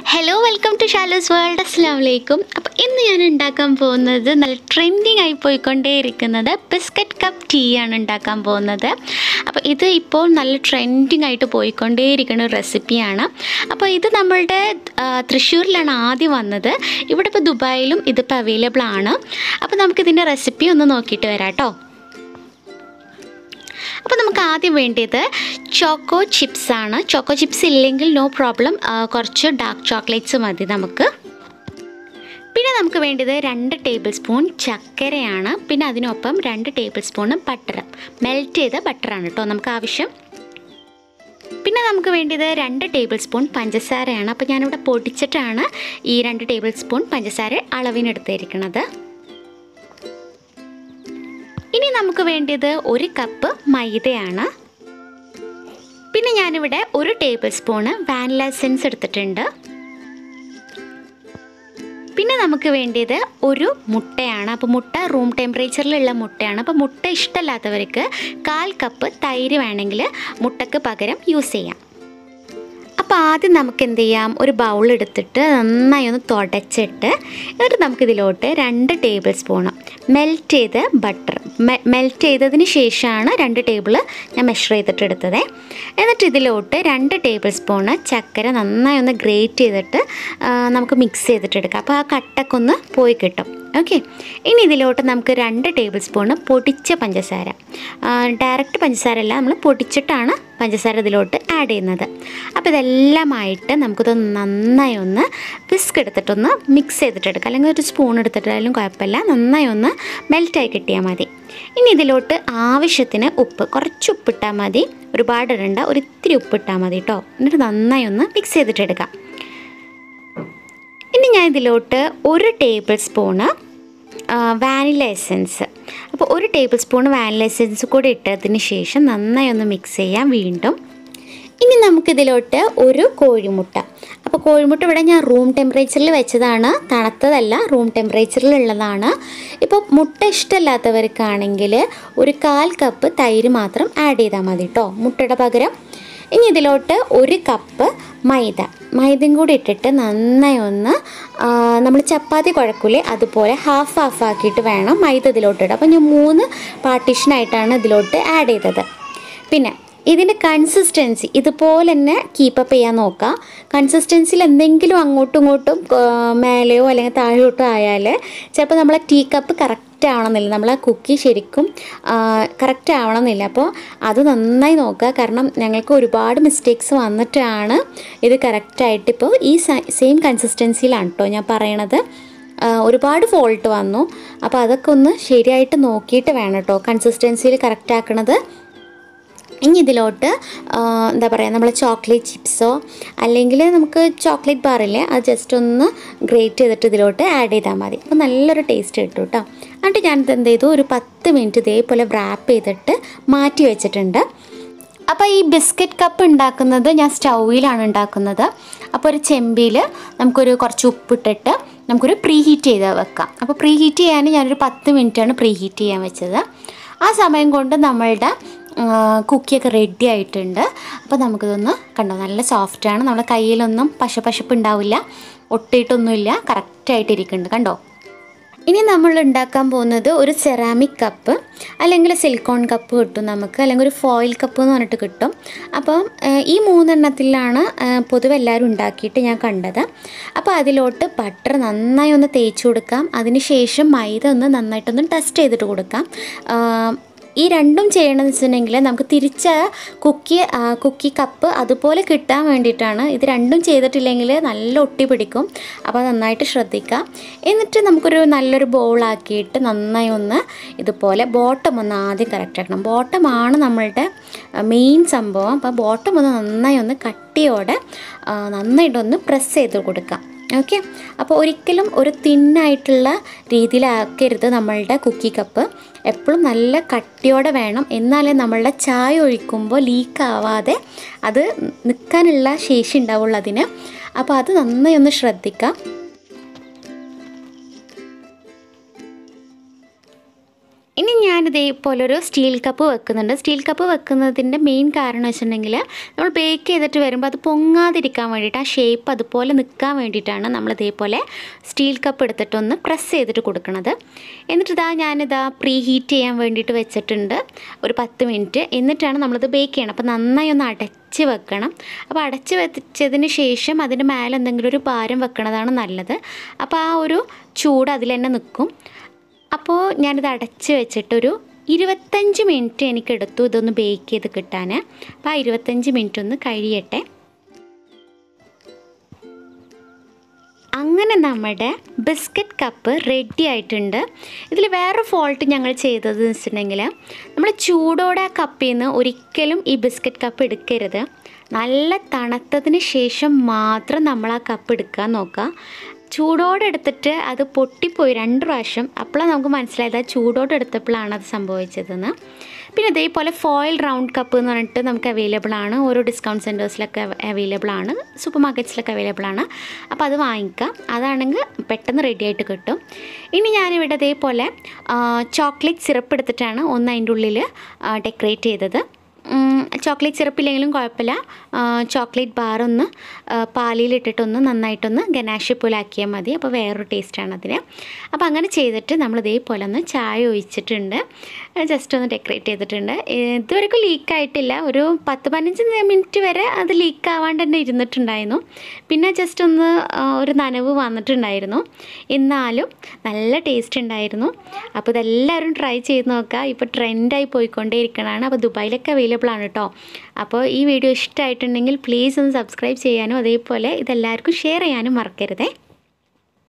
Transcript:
hello welcome to Shalu's world അസ്സാം വലൈക്കും അപ്പോൾ ഇന്ന് ഞാൻ ഉണ്ടാക്കാൻ പോകുന്നത് നല്ല ട്രെൻഡിങ് ആയി പോയിക്കൊണ്ടേയിരിക്കുന്നത് ബിസ്ക്കറ്റ് കപ്പ് ടീ ആണ് ഉണ്ടാക്കാൻ പോകുന്നത് അപ്പോൾ ഇത് ഇപ്പോൾ നല്ല ട്രെൻഡിങ് ആയിട്ട് പോയിക്കൊണ്ടേയിരിക്കുന്ന ഒരു റെസിപ്പിയാണ് അപ്പോൾ ഇത് നമ്മളുടെ ആ, തൃശ്ശൂരിലാണ് ആദ്യം വന്നത് ഇവിടെ ഇപ്പോൾ ദുബായിലും ഇതിപ്പോൾ അവൈലബിൾ ആണ് അപ്പോൾ നമുക്കിതിൻ്റെ റെസിപ്പി ഒന്ന് നോക്കിയിട്ട് വരാം കേട്ടോ അപ്പോൾ നമുക്ക് ആദ്യം വേണ്ടിയത് ചോക്കോ ചിപ്സ് ആണ് ചോക്കോ ചിപ്സ് ഇല്ലെങ്കിൽ നോ പ്രോബ്ലം കുറച്ച് ഡാർക്ക് ചോക്ലേറ്റ്സ് മതി നമുക്ക് പിന്നെ നമുക്ക് വേണ്ടത് രണ്ട് ടേബിൾ സ്പൂൺ ചക്കരയാണ് പിന്നെ അതിനൊപ്പം രണ്ട് ടേബിൾ സ്പൂണ് ബട്ടർ മെൽറ്റ് ചെയ്ത ബട്ടറാണ് കേട്ടോ നമുക്ക് ആവശ്യം പിന്നെ നമുക്ക് വേണ്ടത് രണ്ട് ടേബിൾ സ്പൂൺ പഞ്ചസാരയാണ് അപ്പോൾ ഞാനിവിടെ പൊടിച്ചിട്ടാണ് ഈ രണ്ട് ടേബിൾ സ്പൂൺ പഞ്ചസാര അളവിനെടുത്തിരിക്കുന്നത് ഇനി നമുക്ക് വേണ്ടത് ഒരു കപ്പ് മൈദയാണ് പിന്നെ ഞാനിവിടെ ഒരു ടേബിൾ സ്പൂണ് വാനില എസൻസ് എടുത്തിട്ടുണ്ട് പിന്നെ നമുക്ക് വേണ്ടത് ഒരു മുട്ടയാണ് അപ്പോൾ മുട്ട റൂം ടെമ്പറേച്ചറിലുള്ള മുട്ടയാണ് അപ്പോൾ മുട്ട ഇഷ്ടമല്ലാത്തവർക്ക് കാൽ കപ്പ് തൈര് വേണമെങ്കിൽ മുട്ടക്ക് പകരം യൂസ് ചെയ്യാം അപ്പോൾ ആദ്യം നമുക്ക് എന്ത് ചെയ്യാം ഒരു ബൗൾ എടുത്തിട്ട് നന്നായി ഒന്ന് തുടച്ചിട്ട് എന്നിട്ട് നമുക്കിതിലോട്ട് രണ്ട് ടേബിൾ സ്പൂണ് മെൽറ്റ് ചെയ്ത ബട്ടർ മെൽറ്റ് ചെയ്തതിന് ശേഷമാണ് രണ്ട് ടേബിൾ ഞാൻ മെഷർ ചെയ്തിട്ട് എടുത്തത് എന്നിട്ട് ഇതിലോട്ട് രണ്ട് ടേബിൾ സ്പൂണ് ചക്കര നന്നായി ഒന്ന് ഗ്രേറ്റ് ചെയ്തിട്ട് ആ, നമുക്ക് മിക്സ് ചെയ്തിട്ട് എടുക്കാം അപ്പോൾ ആ കട്ടൊക്കെ ഒന്ന് പോയി കിട്ടും ഓക്കെ ഇനി ഇതിലോട്ട് നമുക്ക് രണ്ട് ടേബിൾ സ്പൂണ് പൊടിച്ച പഞ്ചസാര ഡയറക്റ്റ് പഞ്ചസാര അല്ല നമ്മൾ പൊടിച്ചിട്ടാണ് പഞ്ചസാര ഇതിലോട്ട് ആഡ് ചെയ്യുന്നത് അപ്പോൾ ഇതെല്ലാമായിട്ട് നമുക്കിതൊന്ന് നന്നായി ഒന്ന് വിസ്ക് എടുത്തിട്ടൊന്ന് മിക്സ് ചെയ്തിട്ടെടുക്കാം അല്ലെങ്കിൽ ഒരു സ്പൂൺ എടുത്തിട്ടായാലും കുഴപ്പമില്ല നന്നായി ഒന്ന് മെൽറ്റായി കിട്ടിയാൽ മതി ഇനി ഇതിലോട്ട് ആവശ്യത്തിന് ഉപ്പ് കുറച്ച് ഉപ്പിട്ടാൽ മതി ഒരുപാട് ഇടണ്ട ഒരു ഇത്തിരി ഉപ്പിട്ടാൽ മതി കേട്ടോ എന്നിട്ട് നന്നായി ഒന്ന് മിക്സ് ചെയ്തിട്ടെടുക്കാം ഇനി ഞാൻ ഇതിലോട്ട് ഒരു ടേബിൾ സ്പൂണ് വാനില എസൻസ് അപ്പോൾ ഒരു ടേബിൾ സ്പൂൺ വാനില എസൻസ് കൂടി ഇട്ടതിന് ശേഷം നന്നായി ഒന്ന് മിക്സ് ചെയ്യാം വീണ്ടും ഇനി നമുക്കിതിലോട്ട് ഒരു കോഴിമുട്ട അപ്പോൾ കോഴിമുട്ട ഇവിടെ ഞാൻ റൂം ടെമ്പറേച്ചറിൽ വെച്ചതാണ് തണുത്തതല്ല റൂം ടെമ്പറേച്ചറിലുള്ളതാണ് ഇപ്പോൾ മുട്ട ഇഷ്ടമല്ലാത്തവർക്കാണെങ്കിൽ ഒരു കാൽ കപ്പ് തൈര് മാത്രം ആഡ് ചെയ്താൽ മതി കേട്ടോ മുട്ടയുടെ പകരം ഇനി ഇതിലോട്ട് ഒരു കപ്പ് മൈദ മൈദയും കൂടി ഇട്ടിട്ട് നന്നായി ഒന്ന് നമ്മൾ ചപ്പാത്തി കുഴക്കൂലേ അതുപോലെ ഹാഫ് ഹാഫ് ആക്കിയിട്ട് വേണം മൈദ ഇതിലോട്ട് ഇടുക അപ്പോൾ ഞാൻ മൂന്ന് പാർട്ടീഷനായിട്ടാണ് ഇതിലോട്ട് ആഡ് ചെയ്തത് പിന്നെ ഇതിൻ്റെ കൺസിസ്റ്റൻസി ഇതുപോലെ തന്നെ കീപ്പപ്പ് ചെയ്യാൻ നോക്കുക കൺസിസ്റ്റൻസിയിൽ എന്തെങ്കിലും അങ്ങോട്ടും ഇങ്ങോട്ടും ആ, മേലെയോ അല്ലെങ്കിൽ താഴോട്ടോ ആയാൽ ചിലപ്പോൾ നമ്മളെ ടീ കപ്പ് കറക്റ്റ് ആവണമെന്നില്ല നമ്മളെ കുക്കി ശരിക്കും കറക്റ്റ് ആവണമെന്നില്ല അപ്പോൾ അത് നന്നായി നോക്കുക കാരണം ഞങ്ങൾക്ക് ഒരുപാട് മിസ്റ്റേക്സ് വന്നിട്ടാണ് ഇത് കറക്റ്റായിട്ട് ഇപ്പോൾ ഈ സെയിം കൺസിസ്റ്റൻസിയിലാണ് കേട്ടോ ഞാൻ പറയണത് ആ, ഒരുപാട് ഫോൾട്ട് വന്നു അപ്പോൾ അതൊക്കെ ഒന്ന് ശരിയായിട്ട് നോക്കിയിട്ട് വേണം കേട്ടോ കൺസിസ്റ്റൻസിയിൽ കറക്റ്റ് ആക്കണത് ഇനി ഇതിലോട്ട് ആ, എന്താ പറയുക നമ്മൾ ചോക്ലേറ്റ് ചിപ്സോ അല്ലെങ്കിൽ നമുക്ക് ചോക്ലേറ്റ് ബാറില്ലേ അത് ജസ്റ്റ് ഒന്ന് ഗ്രേറ്റ് ചെയ്തിട്ട് ഇതിലോട്ട് ആഡ് ചെയ്താൽ മതി അപ്പോൾ നല്ലൊരു ടേസ്റ്റ് കിട്ടും കേട്ടോ എന്നിട്ട് ഞാനിത് എന്ത് ചെയ്തു ഒരു പത്ത് മിനിറ്റ് ഇതേപോലെ വ്രാപ്പ് ചെയ്തിട്ട് മാറ്റി വെച്ചിട്ടുണ്ട് അപ്പോൾ ഈ ബിസ്ക്കറ്റ് കപ്പ് ഉണ്ടാക്കുന്നത് ഞാൻ സ്റ്റൗവിലാണ് ഉണ്ടാക്കുന്നത് അപ്പോൾ ഒരു ചെമ്പിൽ നമുക്കൊരു കുറച്ച് ഉപ്പിട്ടിട്ട് നമുക്കൊരു പ്രീ ഹീറ്റ് ചെയ്ത് വെക്കാം അപ്പോൾ പ്രീ ഹീറ്റ് ചെയ്യാൻ ഞാനൊരു പത്ത് മിനിറ്റാണ് പ്രീ ഹീറ്റ് ചെയ്യാൻ വെച്ചത് ആ സമയം കൊണ്ട് നമ്മളുടെ ആ, കുക്കിയൊക്കെ റെഡി ആയിട്ടുണ്ട് അപ്പോൾ നമുക്കിതൊന്ന് കണ്ടോ നല്ല സോഫ്റ്റാണ് നമ്മുടെ കയ്യിലൊന്നും പശ പശപ്പ് ഉണ്ടാവില്ല ഒട്ടിയിട്ടൊന്നുമില്ല കറക്റ്റായിട്ടിരിക്കുന്നുണ്ട് കണ്ടോ ഇനി നമ്മൾ ഉണ്ടാക്കാൻ പോകുന്നത് ഒരു സെറാമിക് കപ്പ് അല്ലെങ്കിൽ സിലിക്കോൺ കപ്പ് കിട്ടും നമുക്ക് അല്ലെങ്കിൽ ഒരു ഫോയിൽ കപ്പ് എന്ന് പറഞ്ഞിട്ട് കിട്ടും അപ്പം ഏഹ്, ഈ മൂന്നെണ്ണത്തിലാണ് ഏഹ്, പൊതുവെ എല്ലാവരും ഉണ്ടാക്കിയിട്ട് ഞാൻ കണ്ടത് അപ്പോൾ അതിലോട്ട് ബട്ടർ നന്നായി ഒന്ന് തേച്ച് കൊടുക്കാം അതിന് ശേഷം മൈദ ഒന്ന് നന്നായിട്ടൊന്ന് ടെസ്റ്റ് ചെയ്തിട്ട് കൊടുക്കാം ആഹ്, ഈ രണ്ടും ചെയ്യണമെന്ന് വെച്ചിട്ടുണ്ടെങ്കിൽ നമുക്ക് തിരിച്ച കുക്കി ആ, കുക്കി കപ്പ് അതുപോലെ കിട്ടാൻ വേണ്ടിയിട്ടാണ് ഇത് രണ്ടും ചെയ്തിട്ടില്ലെങ്കിൽ നല്ല ഒട്ടി പിടിക്കും അപ്പോൾ നന്നായിട്ട് ശ്രദ്ധിക്കാം എന്നിട്ട് നമുക്കൊരു നല്ലൊരു ബോളാക്കിയിട്ട് നന്നായി ഒന്ന് ഇതുപോലെ ബോട്ടം ഒന്ന് ആദ്യം കറക്റ്റ് ആക്കണം ബോട്ടമാണ് നമ്മളുടെ മെയിൻ സംഭവം അപ്പോൾ ബോട്ടം ഒന്ന് നന്നായി ഒന്ന് കട്ടിയോടെ ആ, നന്നായിട്ടൊന്ന് പ്രസ് ചെയ്ത് കൊടുക്കാം ഓക്കെ അപ്പോൾ ഒരിക്കലും ഒരു തിന്നായിട്ടുള്ള രീതിയിലാക്കരുത് നമ്മളുടെ കുക്കി കപ്പ് എപ്പോഴും നല്ല കട്ടിയോടെ വേണം എന്നാലേ നമ്മളുടെ ചായ ഒഴിക്കുമ്പോൾ ലീക്ക് ആവാതെ അത് നിൽക്കാനുള്ള ശേഷി ഉണ്ടാവുള്ളൂ അതിന് അപ്പോൾ അത് നന്നായി ഒന്ന് ശ്രദ്ധിക്കാം ഇനി ഞാനിതേപോലൊരു സ്റ്റീൽ കപ്പ് വെക്കുന്നുണ്ട് സ്റ്റീൽ കപ്പ് വെക്കുന്നതിൻ്റെ മെയിൻ കാരണം വെച്ചിട്ടുണ്ടെങ്കിൽ നമ്മൾ ബേക്ക് ചെയ്തിട്ട് വരുമ്പോൾ അത് പൊങ്ങാതിരിക്കാൻ വേണ്ടിയിട്ട് ആ ഷേപ്പ് അതുപോലെ നിൽക്കാൻ വേണ്ടിയിട്ടാണ് നമ്മൾ ഇതേപോലെ സ്റ്റീൽ കപ്പ് എടുത്തിട്ടൊന്ന് പ്രസ് ചെയ്തിട്ട് കൊടുക്കുന്നത് എന്നിട്ട് ഇതാ ഞാനിതാ പ്രീ ഹീറ്റ് ചെയ്യാൻ വേണ്ടിയിട്ട് വെച്ചിട്ടുണ്ട് ഒരു പത്ത് മിനിറ്റ് എന്നിട്ടാണ് നമ്മളിത് ബേക്ക് ചെയ്യണം അപ്പോൾ നന്നായി ഒന്ന് അടച്ച് വെക്കണം അപ്പോൾ അടച്ച് വെച്ചതിന് ശേഷം അതിൻ്റെ മേലെ എന്തെങ്കിലും ഒരു ഭാരം വെക്കണതാണ് നല്ലത് അപ്പോൾ ആ ഒരു ചൂട് അതിൽ തന്നെ നിൽക്കും അപ്പോൾ ഞാനിത് അടച്ച് വെച്ചിട്ടൊരു ഇരുപത്തഞ്ച് മിനിറ്റ് എനിക്കെടുത്തു ഇതൊന്ന് ബേക്ക് ചെയ്ത് കിട്ടാൻ അപ്പോൾ ആ ഇരുപത്തഞ്ച് മിനിറ്റ് ഒന്ന് കഴിയട്ടെ അങ്ങനെ നമ്മുടെ ബിസ്ക്കറ്റ് കപ്പ് റെഡി ആയിട്ടുണ്ട് ഇതിൽ വേറെ ഫോൾട്ട് ഞങ്ങൾ ചെയ്തത് എന്ന് വെച്ചിട്ടുണ്ടെങ്കിൽ നമ്മൾ ചൂടോടെ ആ കപ്പിൽ നിന്ന് ഒരിക്കലും ഈ ബിസ്ക്കറ്റ് കപ്പ് എടുക്കരുത് നല്ല തണുത്തതിന് ശേഷം മാത്രം നമ്മൾ ആ കപ്പ് എടുക്കാൻ നോക്കുക ചൂടോടെ എടുത്തിട്ട് അത് പൊട്ടിപ്പോയി രണ്ട് പ്രാവശ്യം അപ്പോഴാണ് നമുക്ക് മനസ്സിലായത് ആ ചൂടോടെ എടുത്തപ്പോഴാണ് അത് സംഭവിച്ചതെന്ന് പിന്നെ ഇതേപോലെ ഫോയിൽ റൗണ്ട് കപ്പ് എന്ന് പറഞ്ഞിട്ട് നമുക്ക് അവൈലബിൾ ആണ് ഓരോ ഡിസ്കൗണ്ട് സെൻറ്റേഴ്സിലൊക്കെ അവൈലബിൾ ആണ് സൂപ്പർ മാർക്കറ്റ്സിലൊക്കെ അവൈലബിൾ ആണ് അപ്പോൾ അത് വാങ്ങിക്കാം അതാണെങ്കിൽ പെട്ടെന്ന് റെഡി ആയിട്ട് കിട്ടും ഇനി ഞാനിവിടെ ഇതേപോലെ ചോക്ലേറ്റ് സിറപ്പ് എടുത്തിട്ടാണ് ഒന്ന് അതിൻ്റെ ഉള്ളിൽ ഡെക്കറേറ്റ് ചെയ്തത് ചോക്ലേറ്റ് സിറപ്പില്ലെങ്കിലും കുഴപ്പമില്ല ചോക്ലേറ്റ് ബാർ ഒന്ന് പാലിലിട്ടിട്ടൊന്ന് നന്നായിട്ടൊന്ന് ഗനാഷ് പോലെ ആക്കിയാൽ മതി അപ്പോൾ വേറൊരു ടേസ്റ്റാണ് അതിന് അപ്പോൾ അങ്ങനെ ചെയ്തിട്ട് നമ്മൾ ഇതേപോലെ ഒന്ന് ചായ ഒഴിച്ചിട്ടുണ്ട് ജസ്റ്റ് ഒന്ന് ഡെക്കറേറ്റ് ചെയ്തിട്ടുണ്ട് ഇതുവരെക്കും ലീക്കായിട്ടില്ല ഒരു പത്ത് പതിനഞ്ച് മിനിറ്റ് വരെ അത് ലീക്ക് ആവാണ്ട് തന്നെ ഇരുന്നിട്ടുണ്ടായിരുന്നു പിന്നെ ജസ്റ്റ് ഒന്ന് ഒരു നനവ് വന്നിട്ടുണ്ടായിരുന്നു എന്നാലും നല്ല ടേസ്റ്റ് ഉണ്ടായിരുന്നു അപ്പോൾ ഇതെല്ലാവരും ട്രൈ ചെയ്ത് നോക്കുക ഇപ്പോൾ ട്രെൻഡായി പോയിക്കൊണ്ടേയിരിക്കണതാണ് അപ്പോൾ ദുബായിലൊക്കെ അവൈലബിൾ ആണ് കേട്ടോ അപ്പോൾ ഈ വീഡിയോ ഇഷ്ടമായിട്ടുണ്ടെങ്കിൽ പ്ലീസ് ഒന്ന് സബ്സ്ക്രൈബ് ചെയ്യാനും അതേപോലെ ഇതെല്ലാവർക്കും ഷെയർ ചെയ്യാനും മറക്കരുതേ